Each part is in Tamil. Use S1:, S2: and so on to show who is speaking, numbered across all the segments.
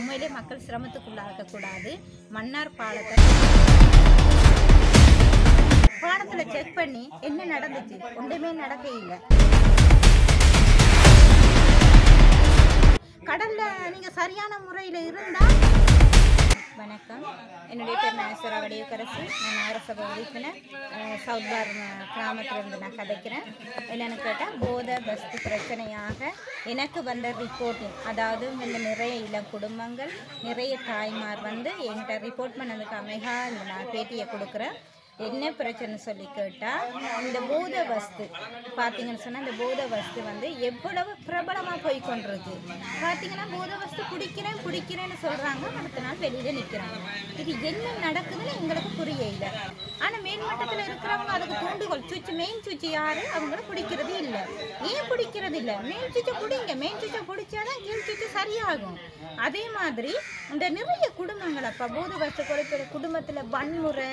S1: உண்மையிலே மக்கள் சிரமத்துக்குள்ளாக கூடாது மன்னார் பாலத்தை பாலத்துல செக் பண்ணி என்ன நடந்துச்சு ஒன்றுமே நடக்க இல்லை கடல்ல நீங்க சரியான முறையில இருந்தா வணக்கம் என்னுடைய பேர் நாகேஸ்வரா வடிவக்கரசு நான் நகரசபை உறுப்பினர் அஹ், சவுத் பார் கிராமத்திலிருந்து நான் கதைக்கிறேன் என்னென்னு கேட்டால் போதை பஸ்து பிரச்சனையாக எனக்கு வந்த ரிப்போர்ட்டிங் அதாவது இந்த நிறைய இளம் குடும்பங்கள் நிறைய தாய்மார் வந்து என்கிட்ட ரிப்போர்ட் பண்ணதுக்கு அமைகா இந்த நான் பேட்டியை கொடுக்குறேன் என்ன பிரச்சனை சொல்லி கேட்டால் இந்த போதை வஸ்து பார்த்தீங்கன்னு சொன்னால் இந்த போதை வஸ்து வந்து எவ்வளவு பிரபலமாக போய் கொண்டிருக்கு பார்த்தீங்கன்னா போதை வஸ்து குடிக்கிறேன் குடிக்கிறேன்னு சொல்கிறாங்க அடுத்த நாள் வெளியில் நிற்கிறாங்க இது என்ன நடக்குதுன்னு எங்களுக்கு புரியல ஆனால் மேல்மட்டத்தில் இருக்கிறவங்க அதுக்கு தூண்டுகோல் சுவிட்ச் மெயின் சுவிட்ச் யாரு அவங்கள பிடிக்கிறது இல்லை ஏன் பிடிக்கிறது இல்லை மெயின் சுவிட்சை பிடிங்க மெயின் சுவிட்சை பிடிச்சாதான் கீழ் சுவிட்ச் சரியாகும் அதே மாதிரி இந்த நிறைய குடும்பங்கள் அப்போ போதை வஸ்து குறைக்கிற குடும்பத்தில் வன்முறை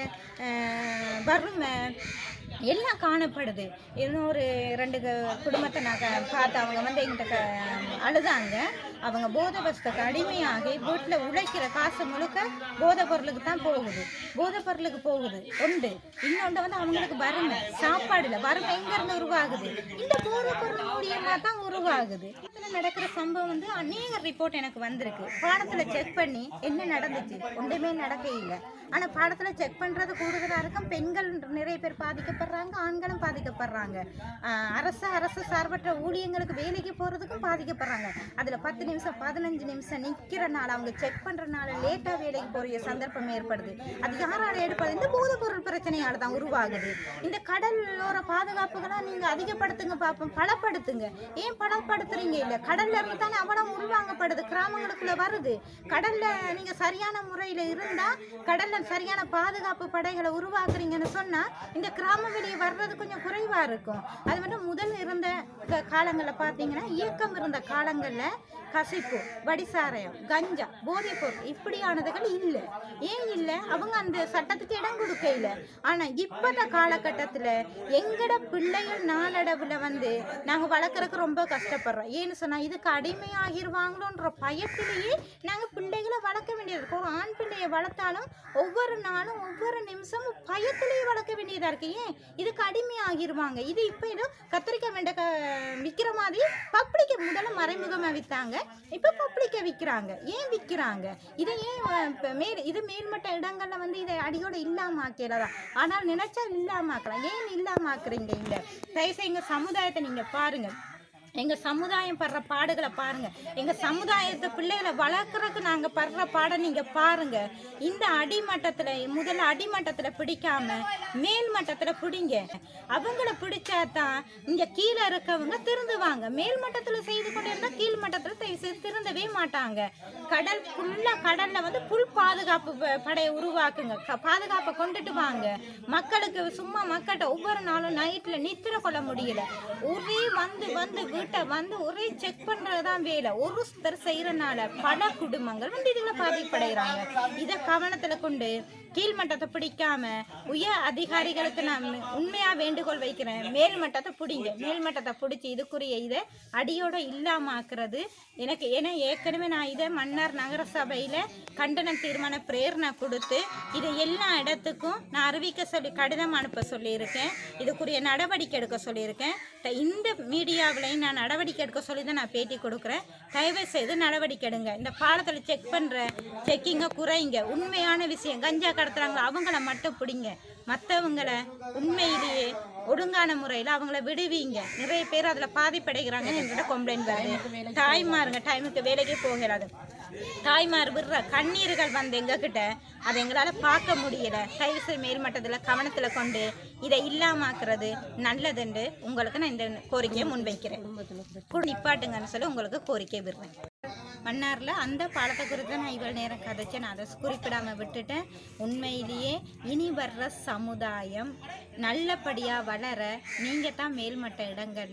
S1: ஆஹ், வறுமை எல்லாம் காணப்படுது இன்னொரு ரெண்டு க- குடும்பத்தை நான் க- பார்த்து அவங்க வந்து எங்கிட்ட க- அழுதாங்க அவங்க போதை வஸ்துக்கு அடிமையாகி வீட்டில் உழைக்கிற காசு முழுக்க போதை பொருளுக்கு தான் போகுது போதை பொருளுக்கு போகுது உண்டு இன்னொன்று வந்து அவங்களுக்கு வறுமை சாப்பாடுல வறுமை எங்கேருந்து உருவாகுது இந்த போதை பொருள் மூலியமாக தான் உருவாகுது இதுல நடக்கிற சம்பவம் வந்து அநேக ரிப்போர்ட் எனக்கு வந்திருக்கு பாடத்தில் செக் பண்ணி என்ன நடந்துச்சு ஒன்றுமே நடக்க இல்லை ஆனால் பாடத்தில் செக் பண்ணுறது கூடுதலாக இருக்கும் பெண்கள் நிறைய பேர் பாதிக்கப்படுறாங்க ஆண்களும் பாதிக்கப்படுறாங்க ஆஹ் அரசு அரசு சார்பற்ற ஊழியங்களுக்கு வேலைக்கு போகிறதுக்கும் பாதிக்கப்படுறாங்க அதில் பத்து நிமிஷம் பதினஞ்சு நிமிஷம் நிற்கிறனால அவங்க செக் பண்ணுறனால லேட்டாக வேலைக்கு போகிற சந்தர்ப்பம் ஏற்படுது அது யாரால ஏற்படுது இந்த போதைப் பொருள் பிரச்சனையால தான் உருவாகுது இந்த கடலோர பாதுகாப்புகளை நீங்கள் அதிகப்படுத்துங்க பார்ப்போம் பலப்படுத்துங்க ஏன் பலப்படுத்துறீங்க இல்லை கடல்ல இருந்து தானே அவ்வளவு உள்வாங்கப்படுது கிராமங்களுக்குள்ள வருது கடல்ல நீங்க சரியான முறையில இருந்தா கடல்ல சரியான பாதுகாப்பு படைகளை உருவாக்குறீங்கன்னு சொன்னா இந்த கிராமம் வெளியே வர்றது கொஞ்சம் குறைவா இருக்கும் அது மட்டும் முதல் இருந்த க- காலங்கள்ல பாத்தீங்கன்னா இயக்கம் இருந்த காலங்கள்ல கசிப்பு வடிசாராயம் கஞ்சா போதைப் பொருள் இப்படியானதுகள் இல்லை ஏன் இல்லை அவங்க அந்த சட்டத்துக்கு இடம் கொடுக்க இல்லை ஆனா இப்பத்த காலகட்டத்துல எங்கட பிள்ளைகள் நாளடைவுல வந்து நாங்க வளர்க்குறதுக்கு ரொம்ப கஷ்டப்படுறோம் ஏன்னு சொன்னா இதுக்கு அடிமையாகிருவாங்களோன்ற பயத்திலேயே நாங்க பிள்ளைகளை வளர்க்க வேண்டியது இருக்கு ஒரு ஆண் பிள்ளையை வளர்த்தாலும் ஒவ்வொரு நாளும் ஒவ்வொரு நிமிஷமும் பயத்திலேயே வளர்க்க வேண்டியதா இருக்கு ஏன் இதுக்கு அடிமையாகிருவாங்க இது இப்போ ஏதோ கத்திரிக்காய் வெண்டைக்க விற்கிற மாதிரி பப்ளிக்க முதல்ல மறைமுகமா வித்தாங்க இப்போ பப்ளிக்க விற்கிறாங்க ஏன் விற்கிறாங்க இதை ஏன் அஹ், இப்ப மேல் இது மேல்மட்ட இடங்கள்ல வந்து இதை அடியோட இல்லாம ஆக்கிறதா ஆனால் நினைச்சா இல்லாம ஆக்கலாம் ஏன் இல்லாம ஆக்குறீங்க இந்த தயவுசெய்து எங்க சமுதாயத்தை நீங்க பாருங்க எங்க சமுதாயம் படுற பாடுகளை பாருங்க எங்க சமுதாயத்தை பிள்ளைகளை வளர்க்குறதுக்கு நாங்க படுற பாடம் நீங்க பாருங்க இந்த அடிமட்டத்துல முதல்ல அடிமட்டத்துல பிடிக்காம மேல் மட்டத்துல பிடிங்க அவங்கள பிடிச்சாதான் இங்க கீழே இருக்கவங்க திருந்துவாங்க மேல் மட்டத்துல செய்து கொண்டு இருந்தா கீழ் மட்டத்துல தயவு செய்து திருந்தவே மாட்டாங்க கடல் ஃபுல்லா கடல்ல வந்து புல் பாதுகாப்பு ப- படையை உருவாக்குங்க க- பாதுகாப்பை கொண்டுட்டு வாங்க மக்களுக்கு சும்மா மக்கள்கிட்ட ஒவ்வொரு நாளும் நைட்ல நித்திர கொள்ள முடியல ஒரே வந்து வந்து வீட்டை வந்து ஒரே செக் பண்றதுதான் வேலை ஒருத்தர் செய்யறனால பல குடும்பங்கள் வந்து இதுல பாதிப்படைகிறாங்க இதை கவனத்துல கொண்டு கீழ்மட்டத்தை பிடிக்காம உயர் அதிகாரிகளுக்கு நான் உண்மையா வேண்டுகோள் வைக்கிறேன் மேல் மட்டத்தை பிடிங்க மேல் மட்டத்தை பிடிச்சி இதுக்குரிய இதை அடியோட இல்லாம ஆக்குறது எனக்கு ஏன்னா ஏற்கனவே நான் இதை மன்னார் நகர சபையில கண்டன தீர்மான பிரேரணை கொடுத்து இதை எல்லா இடத்துக்கும் நான் அறிவிக்க சொல்லி கடிதம் அனுப்ப சொல்லியிருக்கேன் இதுக்குரிய நடவடிக்கை எடுக்க சொல்லியிருக்கேன் த- இந்த மீடியாவிலையும் நான் நடவடிக்கை எடுக்க சொல்லி தான் நான் பேட்டி கொடுக்குறேன் தயவு செய்து நடவடிக்கை எடுங்க இந்த பாலத்தில் செக் பண்ணுற செக்கிங்கை குறைங்க உண்மையான விஷயம் கஞ்சா கடத்துறாங்களோ அவங்கள மட்டும் பிடிங்க மற்றவங்கள உண்மையிலேயே ஒழுங்கான முறையில் அவங்கள விடுவீங்க நிறைய பேர் அதில் பாதிப்படைகிறாங்க என்கிட்ட கம்ப்ளைண்ட் வருது தாய்மாருங்க டைமுக்கு வேலைக்கு போகிறாது தாய்மார் விடுற கண்ணீர்கள் வந்து எங்ககிட்ட அதை எங்களால் பார்க்க முடியல தயவுசெய்து மேல்மட்டத்தில் கவனத்தில் கொண்டு இதை இல்லாமாக்குறது நல்லதுண்டு உங்களுக்கு நான் இந்த கோரிக்கையை முன்வைக்கிறேன் கூட நிப்பாட்டுங்கன்னு சொல்லி உங்களுக்கு கோரிக்கை விடுறேன் மன்னாரில் அந்த பாலத்தை குறித்து நான் இவ்வளோ நேரம் கதைச்சேன் நான் அதை குறிப்பிடாமல் விட்டுட்டேன் உண்மையிலேயே இனி வர்ற சமுதாயம் நல்லபடியாக வளர நீங்கள் தான் மேல்மட்ட இடங்களில்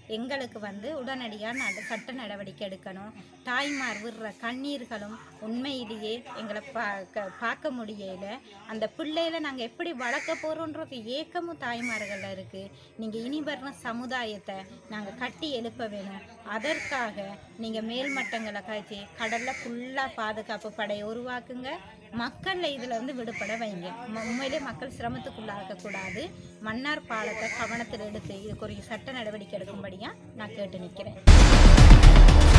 S1: எங்களுக்கு வந்து உடனடியாக நட சட்ட நடவடிக்கை எடுக்கணும் தாய்மார் விடுற கண்ணீர்களும் உண்மையிலேயே எங்களை பா க- பார்க்க முடியல அந்த பிள்ளையில நாங்கள் எப்படி வளர்க்க போகிறோன்றது ஏக்கமும் தாய்மார்கள் இருக்குது நீங்கள் இனி வர்ற சமுதாயத்தை நாங்கள் கட்டி எழுப்ப வேணும் அதற்காக நீங்கள் மேல்மட்டங்களை காய்ச்சி கடலில் ஃபுல்லாக பாதுகாப்பு படையை உருவாக்குங்க மக்களை இதில் வந்து விடுபட வைங்க ம- உண்மையிலே மக்கள் சிரமத்துக்குள்ளாகக்கூடாது மன்னார் பாலத்தை கவனத்தில் எடுத்து இதுக்கு ஒரு சட்ட நடவடிக்கை எடுக்கும்படியாக நான் கேட்டு நிற்கிறேன்